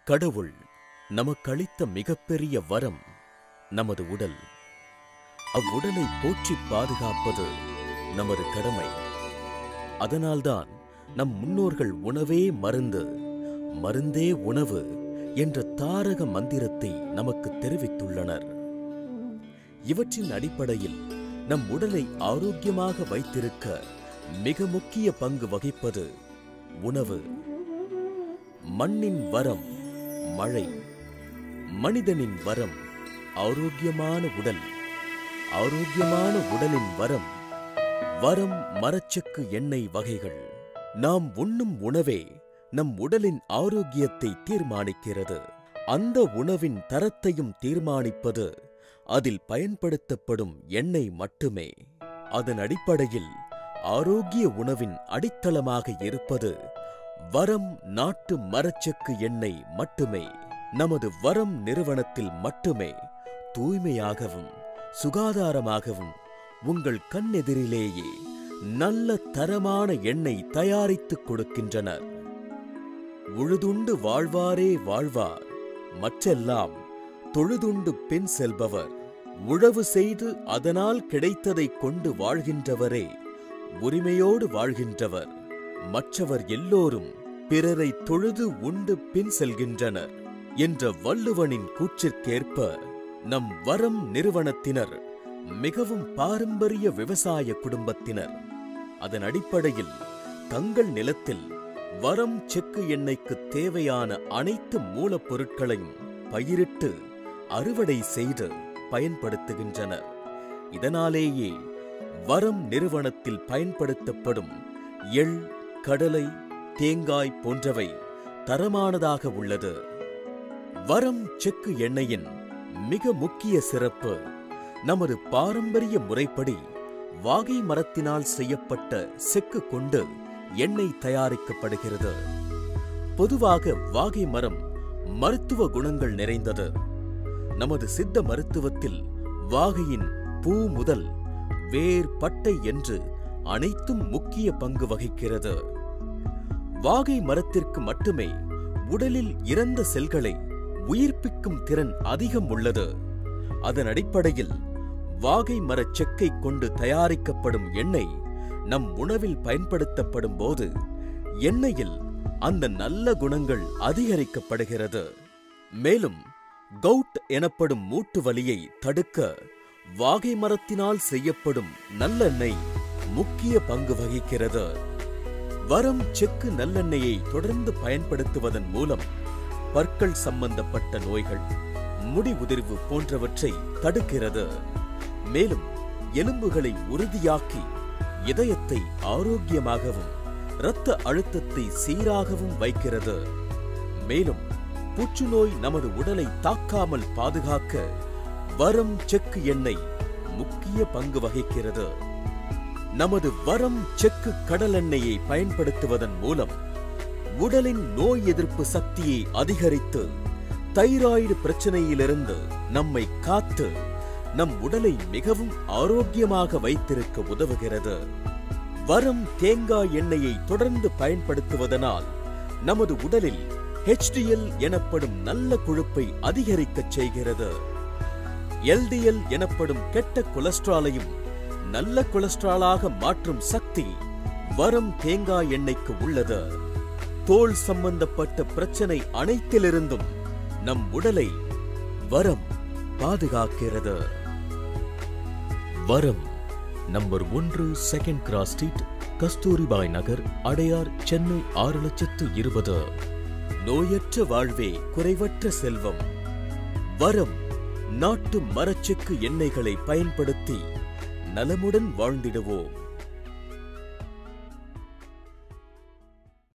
கடவுள் நமக்களித்த மிகப்பெரிய வரம் நமது உடல் அவ்வுடலை போற்றிப் பாதுகாப்பது நமது கடமை அதனால்தான் நம் முன்னோர்கள் உணவே மருந்து மருந்தே உணவு என்ற தாரக மந்திரத்தை நமக்கு தெரிவித்துள்ளனர் இவற்றின் அடிப்படையில் நம் உடலை ஆரோக்கியமாக வைத்திருக்க மிக முக்கிய பங்கு வகிப்பது உணவு மண்ணின் வரம் மழை மனிதனின் வரம் ஆரோக்கியமான உடல் ஆரோக்கியமான உடலின் வரம் வரம் மரச்செக்கு எண்ணெய் வகைகள் நாம் உண்ணும் உணவே நம் உடலின் ஆரோக்கியத்தை தீர்மானிக்கிறது அந்த உணவின் தரத்தையும் தீர்மானிப்பது அதில் பயன்படுத்தப்படும் எண்ணெய் மட்டுமே அதன் அடிப்படையில் ஆரோக்கிய உணவின் அடித்தளமாக இருப்பது வரம் நாட்டு மரச்செக்கு எண்ணெய் மட்டுமே நமது வரம் நிறுவனத்தில் மட்டுமே தூய்மையாகவும் சுகாதாரமாகவும் உங்கள் கண்ணெதிரிலேயே நல்ல தரமான எண்ணெய் தயாரித்துக் கொடுக்கின்றனர் உழுதுண்டு வாழ்வாரே வாழ்வார் மற்றெல்லாம் தொழுதுண்டு பின் செல்பவர் உழவு செய்து அதனால் கிடைத்ததைக் கொண்டு வாழ்கின்றவரே உரிமையோடு வாழ்கின்றவர் மற்றவர் எல்லோரும் பிறரை தொழுது உண்டு பின் செல்கின்றனர் என்ற வள்ளுவனின் கூற்றிற்கேற்ப நம் வரம் நிறுவனத்தினர் மிகவும் பாரம்பரிய விவசாய குடும்பத்தினர் அதன் அடிப்படையில் தங்கள் நிலத்தில் வரம் செக்கு எண்ணெய்க்கு தேவையான அனைத்து மூலப்பொருட்களையும் பயிரிட்டு அறுவடை செய்து பயன்படுத்துகின்றனர் இதனாலேயே வரம் நிறுவனத்தில் பயன்படுத்தப்படும் எள் கடலை தேங்காய் போன்றவை தரமானதாக உள்ளது வரம் செக்கு எண்ணெயின் மிக முக்கிய சிறப்பு நமது பாரம்பரிய முறைப்படி வாகை மரத்தினால் செய்யப்பட்ட செக்கு கொண்டு எண்ணெய் தயாரிக்கப்படுகிறது பொதுவாக வாகை மரம் மருத்துவ குணங்கள் நிறைந்தது நமது சித்த மருத்துவத்தில் வாகையின் பூ முதல் வேர் பட்டை என்று அனைத்தும் முக்கிய பங்கு வகிக்கிறது வாகை மரத்திற்கு மட்டுமே உடலில் இறந்த செல்களை உயிர்ப்பிக்கும் திறன் அதிகம் உள்ளது அதன் அடிப்படையில் வாகை மரச் செக்கை கொண்டு தயாரிக்கப்படும் எண்ணெய் நம் உணவில் பயன்படுத்தப்படும் போது எண்ணெயில் அந்த நல்ல குணங்கள் அதிகரிக்கப்படுகிறது மேலும் கவுட் எனப்படும் மூட்டு வலியை தடுக்க வாகை மரத்தினால் செய்யப்படும் நல்லெண்ணெய் முக்கிய பங்கு வகிக்கிறது வரம் செக்கு நல்லெண்ணெயை தொடர்ந்து பயன்படுத்துவதன் மூலம் பற்கள் சம்பந்தப்பட்ட நோய்கள் முடி உதிர்வு போன்றவற்றை தடுக்கிறது மேலும் எலும்புகளை உறுதியாக்கி இதயத்தை ஆரோக்கியமாகவும் இரத்த அழுத்தத்தை சீராகவும் வைக்கிறது மேலும் புற்றுநோய் நமது உடலை தாக்காமல் பாதுகாக்க வரம் செக்கு எண்ணெய் முக்கிய பங்கு வகிக்கிறது நமது வரம் செக்கு கடலெண்ணெயை பயன்படுத்துவதன் மூலம் உடலின் நோய் எதிர்ப்பு சக்தியை அதிகரித்து தைராய்டு பிரச்சனையிலிருந்து நம்மை காத்து நம் உடலை மிகவும் ஆரோக்கியமாக வைத்திருக்க உதவுகிறது வரம் தேங்காய் எண்ணெயை தொடர்ந்து பயன்படுத்துவதனால் நமது உடலில் HDL எனப்படும் நல்ல கொழுப்பை அதிகரிக்கச் செய்கிறது எல்டிஎல் எனப்படும் கெட்ட கொலஸ்ட்ராலையும் நல்ல கொலஸ்ட்ராலாக மாற்றும் சக்தி வரம் தேங்காய் எண்ணெய்க்கு உள்ளது தோல் சம்பந்தப்பட்ட பிரச்சனை அனைத்திலிருந்தும் நம் உடலை வரம் பாதுகாக்கிறது வரம் நம்பர் ஒன்று second cross street Kasturibai Nagar Adyar Chennai ஆறு லட்சத்து இருபது நோயற்ற வாழ்வே குறைவற்ற செல்வம் வரம் நாட்டு மரச்செக்கு எண்ணெய்களை பயன்படுத்தி நலமுடன் வாழ்ந்திடுவோம்